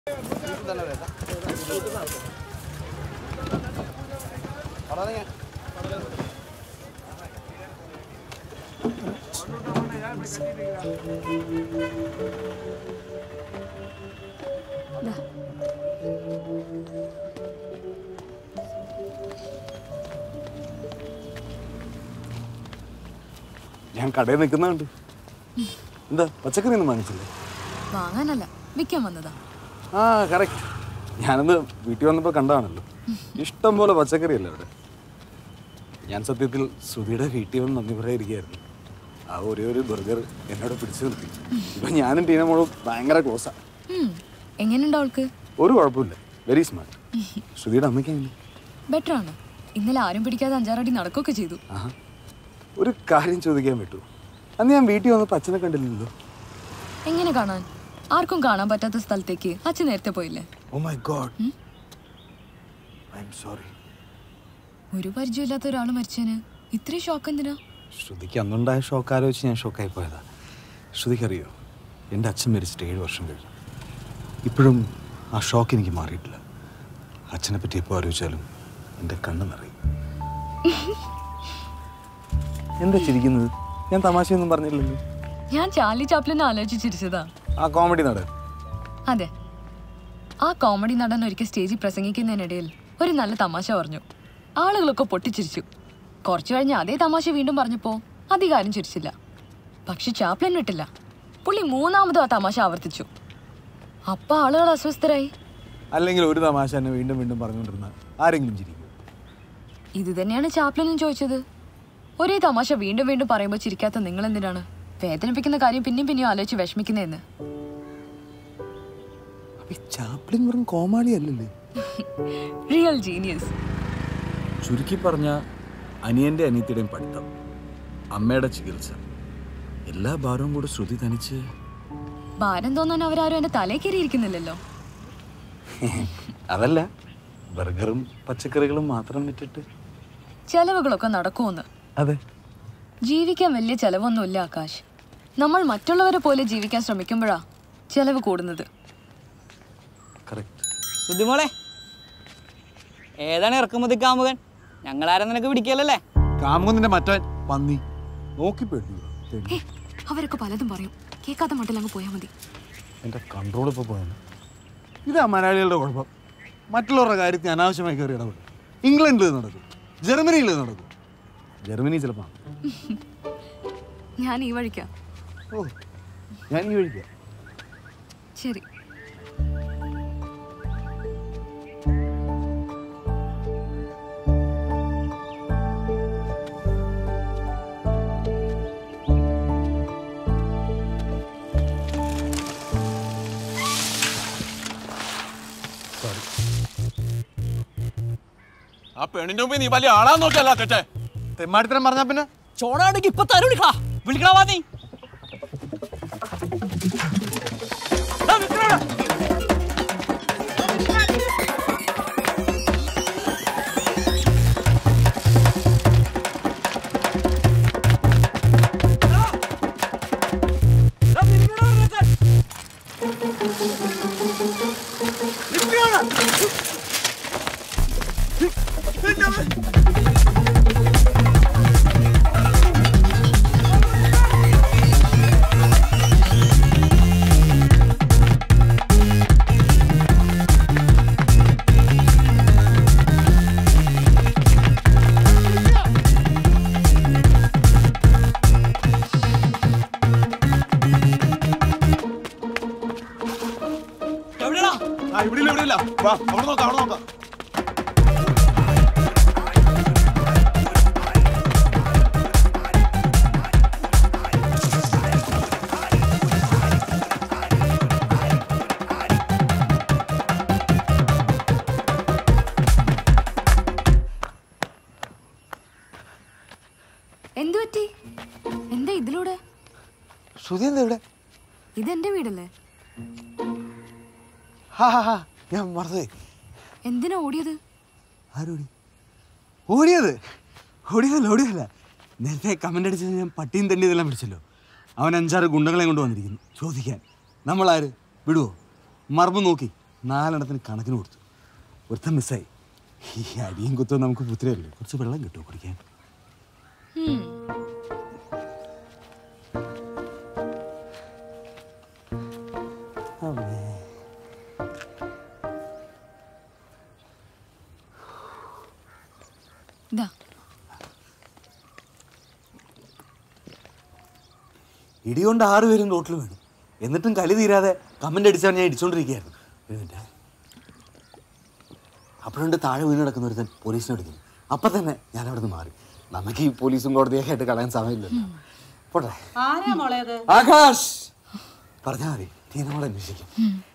ഞാൻ കടയിൽ നിൽക്കുന്നുണ്ട് എന്താ പച്ചക്കറി ഒന്നും വാങ്ങിച്ചില്ലേ വാങ്ങാനല്ല വിൽക്കാൻ വന്നതാ ആ കറക്റ്റ് ഞാനന്ന് വീട്ടിൽ വന്നപ്പോൾ കണ്ടതാണല്ലോ ഇഷ്ടം പോലെ പച്ചക്കറി അല്ലേ അവിടെ ഞാൻ സത്യത്തിൽ ശ്രുതിയുടെ വീട്ടിൽ വന്ന് നന്ദി പറയാതിരിക്കുകയായിരുന്നു ആ ഒരേ ഒരു ബർഗർ എന്നോട് പിടിച്ചു നിർത്തി ഇപ്പൊ ഞാനും ടീനമോളും ഭയങ്കര ക്ലോസാ ഉം. എങ്ങനെയുണ്ട് അവൾക്ക് ഒരു കുഴപ്പമില്ല വെരി സ്മാർട്ട് ശ്രുതിയുടെ അമ്മയ്ക്ക് എങ്ങനെ ബെറ്റർ ആണ് ഇന്നലെ ആരും പിടിക്കാതെ അഞ്ചാറടി നടക്കുകയൊക്കെ ചെയ്തു ആഹാ ഒരു കാര്യം ചോദിക്കാൻ പറ്റുമോ അന്ന് ഞാൻ വീട്ടിൽ വന്നപ്പോൾ അച്ഛനെ കണ്ടില്ലല്ലോ എങ്ങനെ കാണാൻ ആർക്കും കാണാൻ പറ്റാത്ത സ്ഥലത്തേക്ക് അച്ഛൻ നേരത്തെ പോയില്ലേ oh my god I'm sorry ഒരു പരിചയമില്ലാത്ത ഒരാൾ മരിച്ചതിന് ഇത്രയും ഷോക്ക് എന്തിനാ ശ്രുതിക്ക് അന്നുണ്ടായ ഷോക്ക് ആലോചിച്ച് ഞാൻ ഷോക്കായി പോയതാ ശ്രുതിക്കറിയോ എൻ്റെ അച്ഛൻ മരിച്ചിട്ട് ഏഴ് വർഷം കഴിഞ്ഞു ഇപ്പോഴും ആ ഷോക്ക് എനിക്ക് മാറിയിട്ടില്ല അച്ഛനെ പറ്റി എപ്പോൾ ആലോചിച്ചാലും എൻ്റെ കണ്ണ് നിറയും എന്താ ചിരിക്കുന്നത് ഞാൻ തമാശയൊന്നും പറഞ്ഞില്ലല്ലോ ഞാൻ ചാർലി ചാപ്ലിനെ ആലോചിച്ച് ചിരിച്ചതാ ആ കോമഡി നടൻ അതെ ആ കോമഡി നടൻ ഒരിക്കൽ സ്റ്റേജിൽ പ്രസംഗിക്കുന്നതിനിടയിൽ ഒരു നല്ല തമാശ പറഞ്ഞു ആളുകളൊക്കെ പൊട്ടിച്ചിരിച്ചു കുറച്ചു കഴിഞ്ഞ് അതേ തമാശ വീണ്ടും പറഞ്ഞപ്പോ അധികാരം ചിരിച്ചില്ല പക്ഷെ ചാപ്ലിൻ വിട്ടില്ല പുള്ളി മൂന്നാമതും ആ തമാശ ആവർത്തിച്ചു അപ്പൊ ആളുകൾ അസ്വസ്ഥരായി അല്ലെങ്കിൽ ഒരു തമാശ എന്നെ വീണ്ടും വീണ്ടും പറഞ്ഞുകൊണ്ടിരുന്ന ആരെങ്കിലും ചിരിക്കും ഇത് തന്നെയാണ് ചാപ്ലിനും ചോദിച്ചത് ഒരേ തമാശ വീണ്ടും വീണ്ടും പറയുമ്പോൾ ചിരിക്കാത്ത നിങ്ങൾ എന്തിനാണ് വേദനിപ്പിക്കുന്ന കാര്യം പിന്നെയും പിന്നെയും ആലോചിച്ച് വിഷമിക്കുന്നതെന്ന് അപ്പൊ ഈ ചാപ്ലിൻ വെറും കോമാളി അല്ലല്ലേ റിയൽ ജീനിയസ് ചുരുക്കി പറഞ്ഞ അനിയന്റെ അനിയത്തിയുടെയും പഠിത്തം അമ്മയുടെ ചികിത്സ എല്ലാ ഭാരവും കൂടെ ശ്രുതി തനിച്ച് ഭാരം തോന്നാൻ അവരാരും എന്റെ തലേ കയറിയിരിക്കുന്നില്ലല്ലോ അതല്ല ബർഗറും പച്ചക്കറികളും മാത്രം വിറ്റിട്ട് ചെലവുകളൊക്കെ നടക്കുമെന്ന് അതെ ജീവിക്കാൻ വലിയ ചെലവൊന്നുമില്ല ആകാശ് നമ്മൾ മറ്റുള്ളവരെ പോലെ ജീവിക്കാൻ ശ്രമിക്കുമ്പോഴാ ചെലവ് കൂടുന്നത് കറക്റ്റ് സുധിമോളെ ഏതാണ് ഇറക്കുമതി കാമുകൻ ഞങ്ങളാരും നിനക്ക് പിടിക്കലല്ലേ കാമുകന്റെ മറ്റവൻ പന്നി നോക്കി പെട്ടു ഹേ, അവരൊക്കെ പലതും പറയും കേൾക്കാത്ത മട്ടിൽ അങ്ങ് പോയാൽ മതി എന്റെ കൺട്രോൾ ഇപ്പോൾ പോയാണ് ഇതാ മലയാളികളുടെ കുഴപ്പം മറ്റുള്ളവരുടെ കാര്യത്തിൽ അനാവശ്യമായി കയറി ഇടപെടും ഇംഗ്ലണ്ടിൽ ഇത് നടക്കും ജർമ്മനിയിൽ ഇത് നടക്കും ജർമ്മനി ചിലപ്പോൾ ഞാൻ ഈ വഴിക്കാ ഓ ഞാൻ ഈ വഴിക്കാം ശരി ആ പെണ്ണിന്റെ മുമ്പ് നീ വലിയ ആളാന്ന് നോക്കിയല്ല തെറ്റേ തെമ്മാടിത്തരം പറഞ്ഞാൽ പിന്നെ ചോടാണെങ്കിൽ ഇപ്പൊ തരും വിളിക്കടാ വിളിക്കടാ വാ നീ ദാ വിളിക്കടാ ഇവിടെ. ദാ വിളിക്കടാ ഇവിടുത്തെ. എവിടെടാ ആ ഇവിടെ ഇല്ല ഇവിടെ ഇല്ല വാ അവിടെ നോക്കാം അവിടെ നോക്കാം എന്തു പറ്റി എന്താ ഇതിലൂടെ ശ്രുതി എന്താ ഇവിടെ ഇതെന്റെ വീടല്ലേ ഹാ ഹാ ഹാ ഞാൻ മറന്നുപോയി എന്തിനാ ഓടിയത് ആരോടി ഓടിയത് ഓടിയതല്ല ഓടിയതല്ല നേരത്തെ കമൻ്റ് അടിച്ചത് ഞാൻ പട്ടിയും തണ്ടി ഇതെല്ലാം പിടിച്ചല്ലോ അവൻ അഞ്ചാറ് ഗുണ്ടകളെ കൊണ്ട് വന്നിരിക്കുന്നു ചോദിക്കാൻ നമ്മളാര് വിടുവോ മർമ്മം നോക്കി നാലെണ്ണത്തിന് കണക്കിന് കൊടുത്തു ഒരുത്തൻ മിസ്സായി ഈ അടിയും കുത്തും നമുക്ക് പുത്തിരയല്ലേ കുറച്ച് വെള്ളം കിട്ടുമോ കുടിക്കാൻ അമ്മേ. ഇതാ ഇടികൊണ്ട് ആറുപേരും റോട്ടിൽ വീണു എന്നിട്ടും കലി തീരാതെ കമൻ്റ് അടിച്ചാൽ ഞാൻ ഇടിച്ചോണ്ടിരിക്കുകയായിരുന്നു ഒരു മിനിറ്റ്. അപ്പോഴുണ്ട് താഴെ വീണ് കിടക്കുന്ന ഒരുത്തൻ പോലീസിനെ വിളിക്കുന്നു അപ്പം തന്നെ ഞാൻ അവിടെ നിന്ന് മാറി നമുക്ക് ഈ പോലീസും കോടതിയൊക്കെ ആയിട്ട് കളയാൻ സമയമില്ലല്ലോ പോട്ടെ ആരാ മോളേത് ആകാശ് പറഞ്ഞാൽ മതി ടീന മോളെ അന്വേഷിക്കും